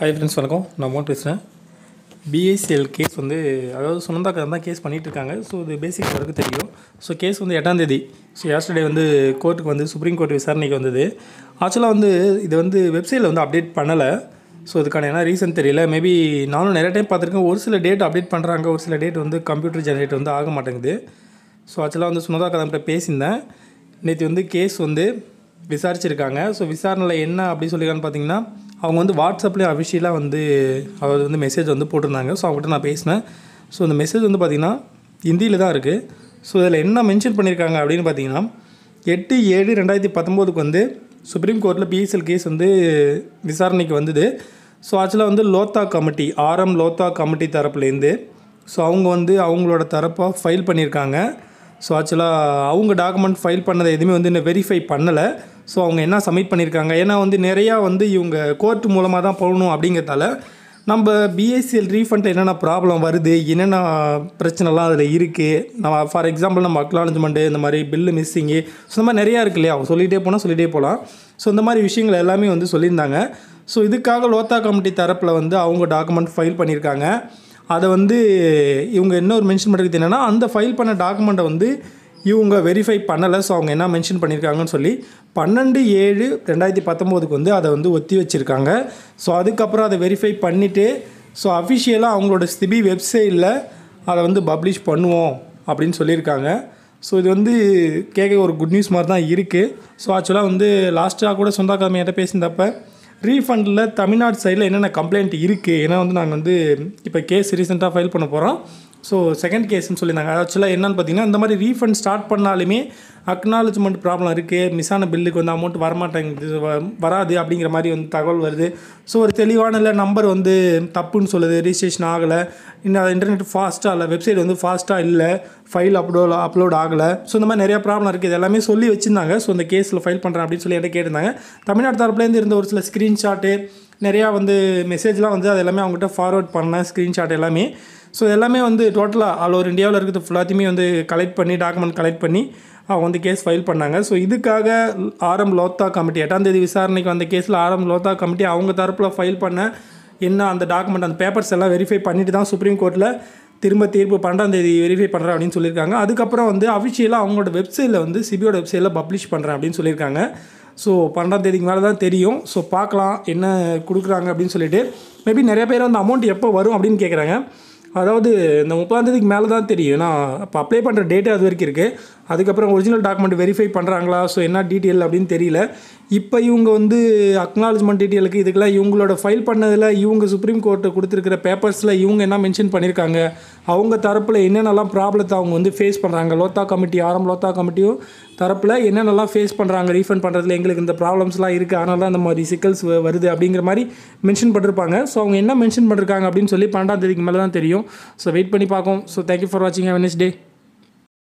hi friends வணக்கம் நான் mode பேசுகிறேன் பிஎஸ்சிஎல் கேஸ் வந்து அதாவது சுனந்தாக்கர் தான் கேஸ் பண்ணிகிட்டு இருக்காங்க ஸோ இது பேசிக் வரைக்கும் தெரியும் ஸோ கேஸ் வந்து எட்டாம் தேதி ஸோ yesterday வந்து கோர்ட்டுக்கு வந்து சுப்ரீம் கோர்ட் விசாரணைக்கு வந்தது ஆக்சுவலாக வந்து இது வந்து வெப்சைட்டில் வந்து அப்டேட் பண்ணலை ஸோ இதுக்கான என்ன ரீசன் தெரியல மேபி நானும் நிறைய டைம் பார்த்துருக்கேன் ஒரு சில டேட் அப்டேட் பண்ணுறாங்க ஒரு சில டேட் வந்து கம்ப்யூட்டர் ஜெனரேட் வந்து ஆக மாட்டேங்குது ஸோ ஆக்சுவலாக வந்து சுனதாக்கர் கிட்ட பேசியிருந்தேன் நேற்று வந்து கேஸ் வந்து விசாரிச்சிருக்காங்க ஸோ விசாரணையில் என்ன அப்படி சொல்லியிருக்கான்னு பார்த்தீங்கன்னா அவங்க வந்து வாட்ஸ்அப்லேயே அஃபிஷியலாக வந்து அவர் வந்து மெசேஜ் வந்து போட்டிருந்தாங்க ஸோ அவங்ககிட்ட நான் பேசினேன் ஸோ இந்த மெசேஜ் வந்து பார்த்திங்கன்னா ஹிந்தியில் தான் இருக்குது ஸோ இதில் என்ன மென்ஷன் பண்ணியிருக்காங்க அப்படின்னு பார்த்தீங்கன்னா எட்டு ஏழு ரெண்டாயிரத்தி பத்தொம்போதுக்கு வந்து சுப்ரீம் கோர்ட்டில் பிஎஸ்எல் கேஸ் வந்து விசாரணைக்கு வந்தது ஸோ ஆக்சுவலாக வந்து Lodha committee RM Lodha committee தரப்புலேருந்து ஸோ அவங்க வந்து அவங்களோட தரப்பாக ஃபைல் பண்ணியிருக்காங்க ஸோ ஆக்சுவலாக அவங்க டாக்குமெண்ட் ஃபைல் பண்ணதை எதுவுமே வந்து இன்னும் வெரிஃபை பண்ணலை ஸோ அவங்க என்ன சப்மிட் பண்ணியிருக்காங்க ஏன்னா வந்து நிறையா வந்து இவங்க கோர்ட் மூலமாக தான் போகணும் அப்படிங்கிறதால நம்ம பிஎஸ்சிஎல் ரீஃபண்ட் என்னென்ன ப்ராப்ளம் வருது என்னென்ன பிரச்சனைலாம் அதில் இருக்குது நம்ம ஃபார் எக்ஸாம்பிள் நம்ம அக்னாலஜ்மெண்ட்டு இந்த மாதிரி பில்லு மிஸ்ஸிங்கு ஸோ இந்த மாதிரி நிறையா இருக்கு இல்லையா அவங்க சொல்லிகிட்டே போனால் சொல்லிகிட்டே போகலாம் ஸோ இந்த மாதிரி விஷயங்கள் எல்லாமே வந்து சொல்லியிருந்தாங்க ஸோ இதுக்காக லோத்தா கமிட்டி தரப்பில் வந்து அவங்க டாக்குமெண்ட் ஃபைல் பண்ணியிருக்காங்க அதை வந்து இவங்க இன்னொரு மென்ஷன் பண்ணுறது என்னென்னா அந்த ஃபைல் பண்ண டாக்குமெண்ட்டை வந்து இவங்க வெரிஃபை பண்ணலை ஸோ அவங்க என்ன மென்ஷன் பண்ணியிருக்காங்கன்னு சொல்லி பன்னெண்டு ஏழு ரெண்டாயிரத்தி பத்தொம்போதுக்கு வந்து அதை வந்து ஒத்தி வச்சுருக்காங்க ஸோ அதுக்கப்புறம் அதை வெரிஃபை பண்ணிவிட்டு ஸோ அஃபிஷியலாக அவங்களோட ஸ்திபி வெப்சைட்டில் அதை வந்து பப்ளிஷ் பண்ணுவோம் அப்படின்னு சொல்லியிருக்காங்க ஸோ இது வந்து கேட்க ஒரு குட் நியூஸ் மாதிரி தான் இருக்குது ஸோ ஆக்சுவலாக வந்து லாஸ்ட்டாக கூட சொந்தக்காரமையிட்ட பேசியிருந்தப்ப ரீஃபண்டில் தமிழ்நாடு சைடில் என்னென்ன கம்ப்ளைண்ட் இருக்குது ஏன்னா வந்து நாங்கள் வந்து இப்போ கேஸ் ரீசெண்டாக ஃபைல் பண்ண போகிறோம் ஸோ செகண்ட் கேஸ்னு சொல்லியிருந்தாங்க ஆக்சுவலாக என்னென்னு பார்த்தீங்கன்னா இந்த மாதிரி ரீஃபண்ட் ஸ்டார்ட் பண்ணாலுமே அக்னாலஜ்மெண்ட் ப்ராப்ளம் இருக்குது மிஸ் ஆன பில்லுக்கு வந்து அமௌண்ட் வரமாட்டேங்குது வ- வராது அப்படிங்கிற மாதிரி வந்து தகவல் வருது ஸோ ஒரு தெளிவான இல்லை நம்பர் வந்து தப்புன்னு சொல்லுது ரிஜிஸ்ட்ரேஷன் ஆகலை இன்னும் இன்டர்நெட் ஃபாஸ்ட்டாக இல்லை வெப்சைட் வந்து ஃபாஸ்ட்டாக இல்லை ஃபைல் அப்லோட் அப்லோட் ஆகலை ஸோ இந்த மாதிரி நிறைய ப்ராப்ளம் இருக்குது இது எல்லாமே சொல்லி வச்சுருந்தாங்க ஸோ இந்த கேஸில் ஃபைல் பண்ணுறேன் அப்படின்னு சொல்லி என்கிட்ட கேட்டிருந்தாங்க தமிழ்நாடு தரப்புலேருந்து இருந்த ஒரு சில ஸ்க்ரீன்ஷாட்டு நிறையா வந்து மெசேஜ்லாம் வந்து அது எல்லாமே அவங்ககிட்ட ஃபார்வர்ட் பண்ணேன் ஸ்க்ரீன்ஷாட் எல்லாமே ஸோ எல்லாமே வந்து டோட்டலாக ஆல் ஓவர் இந்தியாவில் இருக்கிறது ஃபுல்லாத்தையுமே வந்து கலெக்ட் பண்ணி டாக்குமெண்ட் கலெக்ட் பண்ணி அவங்க வந்து கேஸ் ஃபைல் பண்ணாங்க ஸோ இதுக்காக ஆர்எம் லோத்தா கமிட்டி எட்டாம் தேதி விசாரணைக்கு வந்த கேஸில் ஆர்எம் லோத்தா கமிட்டி அவங்க தரப்பில் ஃபைல் பண்ண என்ன அந்த டாக்குமெண்ட் அந்த பேப்பர்ஸ் எல்லாம் வெரிஃபை பண்ணிட்டு தான் சுப்ரீம் கோர்ட்டில் திரும்ப தீர்ப்பு பன்னெண்டாம் தேதி வெரிஃபை பண்ணுறேன் அப்படின்னு சொல்லியிருக்காங்க அதுக்கப்புறம் வந்து அஃபிஷியலாக அவங்களோட வெப்சைட்டில் வந்து சிபியோட வெப்சைட்டில் பப்ளிஷ் பண்ணுறேன் அப்படின்னு சொல்லியிருக்காங்க ஸோ பன்னெண்டாம் தேதிக்கு மேலே தான் தெரியும் ஸோ பார்க்கலாம் என்ன கொடுக்குறாங்க அப்படின்னு சொல்லிட்டு மேபி நிறைய பேர் வந்து அமௌண்ட் எப்போ வரும் அப்படின்னு கேட்குறாங்க அதாவது இந்த முப்பதாம் தேதிக்கு மேலே தான் தெரியும் ஏன்னா இப்போ அப்ளை பண்ணுற டேட்டு அது வரைக்கும் இருக்குது அதுக்கப்புறம் ஒரிஜினல் டாக்குமெண்ட் வெரிஃபை பண்ணுறாங்களா ஸோ என்ன டீட்டெயில் அப்படின்னு தெரியல இப்போ இவங்க வந்து அக்னாலஜ்மெண்ட் டீட்டெயிலுக்கு இதுக்கெல்லாம் இவங்களோட ஃபைல் பண்ணதில் இவங்க சுப்ரீம் கோர்ட்டு கொடுத்துருக்கிற பேப்பர்ஸில் இவங்க என்ன மென்ஷன் பண்ணியிருக்காங்க அவங்க தரப்பில் என்னென்னலாம் ப்ராப்ளத்தை அவங்க வந்து ஃபேஸ் பண்ணுறாங்க லோத்தா கமிட்டி ஆரம் லோத்தா கமிட்டியும் தரப்பில் என்னென்னலாம் ஃபேஸ் பண்ணுறாங்க ரீஃபண்ட் பண்ணுறதுல எங்களுக்கு இந்த ப்ராப்ளம்ஸ்லாம் இருக்குது அதனால தான் இந்த மாதிரி சிக்கல்ஸ் வ- வருது அப்படிங்கிற மாதிரி மென்ஷன் பண்ணிருப்பாங்க ஸோ அவங்க என்ன மென்ஷன் பண்ணிருக்காங்க அப்படின்னு சொல்லி பன்னெண்டாம் தேதிக்கு மேலே தான் தெரியும் ஸோ வெயிட் பண்ணி பார்ப்போம் ஸோ தேங்க்யூ ஃபார் வாட்சிங் ஹவ் நெக்ஸ்ட் டே